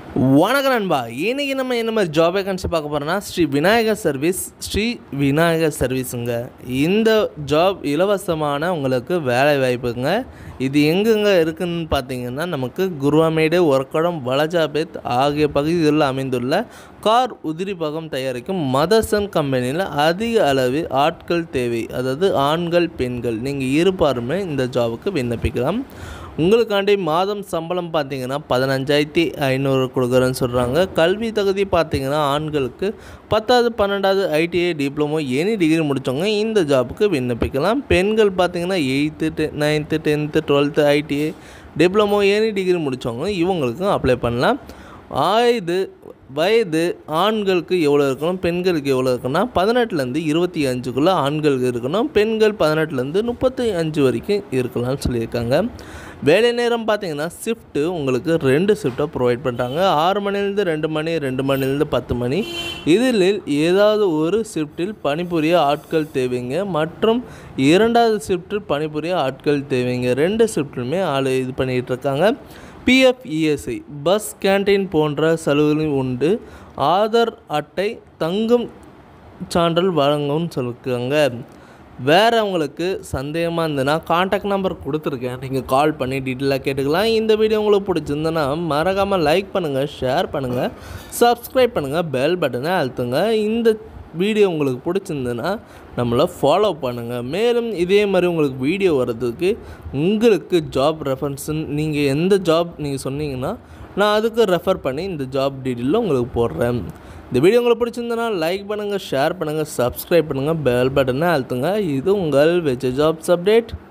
வணக்கம் நண்பா இன்னைக்கு நம்ம என்ன மாதிரி ஜாப் வேகன்சி பார்க்க போகிறோம்னா ஸ்ரீ விநாயகர் சர்வீஸ் ஸ்ரீ விநாயகர் சர்வீஸுங்க இந்த ஜாப் இலவசமான உங்களுக்கு வேலை வாய்ப்புங்க இது எங்கெங்க இருக்குன்னு பார்த்தீங்கன்னா நமக்கு குருவாமேடு ஒர்க்கடம் வலஜாபேத் ஆகிய பகுதிகளில் அமைந்துள்ள கார் உதிரிபாகம் தயாரிக்கும் மதர்சன் கம்பெனியில் அதிக அளவு ஆட்கள் தேவை அதாவது ஆண்கள் பெண்கள் நீங்கள் இருப்பாருமே இந்த ஜாபுக்கு விண்ணப்பிக்கலாம் உங்களுக்காண்டி மாதம் சம்பளம் பார்த்தீங்கன்னா பதினஞ்சாயிரத்தி ஐநூறு கொடுக்குறேன்னு சொல்கிறாங்க கல்வி தகுதி பார்த்தீங்கன்னா ஆண்களுக்கு பத்தாவது பன்னெண்டாவது ஐடிஐ டிப்ளமோ எனி டிகிரி முடித்தவங்க இந்த ஜாபுக்கு விண்ணப்பிக்கலாம் பெண்கள் பார்த்தீங்கன்னா எயித்து டெ ninth tenth twelfth ITI diploma any degree முடித்தவங்க இவங்களுக்கும் அப்ளை பண்ணலாம் ஆயுது வயது ஆண்களுக்கு எவ்வளோ இருக்கணும் பெண்களுக்கு எவ்வளோ இருக்குன்னா பதினெட்டுலேருந்து இருபத்தி அஞ்சுக்குள்ளே ஆண்களுக்கு இருக்கணும் பெண்கள் பதினெட்டுலேருந்து முப்பத்தி அஞ்சு வரைக்கும் இருக்கலாம்னு சொல்லியிருக்காங்க வேலை நேரம் பார்த்தீங்கன்னா ஷிஃப்ட்டு உங்களுக்கு ரெண்டு ஷிஃப்ட்டை ப்ரொவைட் பண்ணுறாங்க ஆறு மணிலேருந்து ரெண்டு மணி ரெண்டு மணிலேருந்து பத்து மணி இதில் ஏதாவது ஒரு ஷிஃப்ட்டில் பணிபுரிய ஆட்கள் தேவைங்க மற்றும் இரண்டாவது ஷிஃப்ட்டில் பணிபுரிய ஆட்கள் தேவைங்க ரெண்டு ஷிஃப்ட்லுமே ஆள் இது பண்ணிகிட்டு இருக்காங்க பிஎஃப் இஎஸ்ஐ பஸ் கேண்டீன் போன்ற சலுகைகளும் உண்டு ஆதார் அட்டை தங்கும் சான்றல் வழங்கும்னு சொல்லியிருக்காங்க வேறு உங்களுக்கு சந்தேகமாக இருந்ததுன்னா காண்டாக்ட் நம்பர் கொடுத்துருக்கேன் நீங்கள் கால் பண்ணி டீட்டெயிலாக கேட்டுக்கலாம் இந்த வீடியோ உங்களுக்கு பிடிச்சிருந்ததுன்னா மறக்காமல் லைக் பண்ணுங்கள் ஷேர் பண்ணுங்கள் சப்ஸ்கிரைப் பண்ணுங்கள் பெல் பட்டனை அழுத்துங்க இந்த வீடியோ உங்களுக்கு பிடிச்சிருந்ததுன்னா நம்மளை ஃபாலோ பண்ணுங்கள் மேலும் இதே மாதிரி உங்களுக்கு வீடியோ வர்றதுக்கு உங்களுக்கு ஜாப் ரெஃபரன்ஸுன்னு நீங்கள் எந்த ஜாப் நீங்கள் சொன்னீங்கன்னா நான் அதுக்கு ரெஃபர் பண்ணி இந்த ஜாப் டீட்டெயிலில் உங்களுக்கு போடுறேன் இந்த வீடியோ உங்களுக்கு பிடிச்சிருந்தனா லைக் பண்ணுங்கள் ஷேர் பண்ணுங்கள் சப்ஸ்கிரைப் பண்ணுங்கள் பெல் பட்டனை அழுத்துங்க இது உங்கள் வெஜ் ஜாப்ஸ் அப்டேட்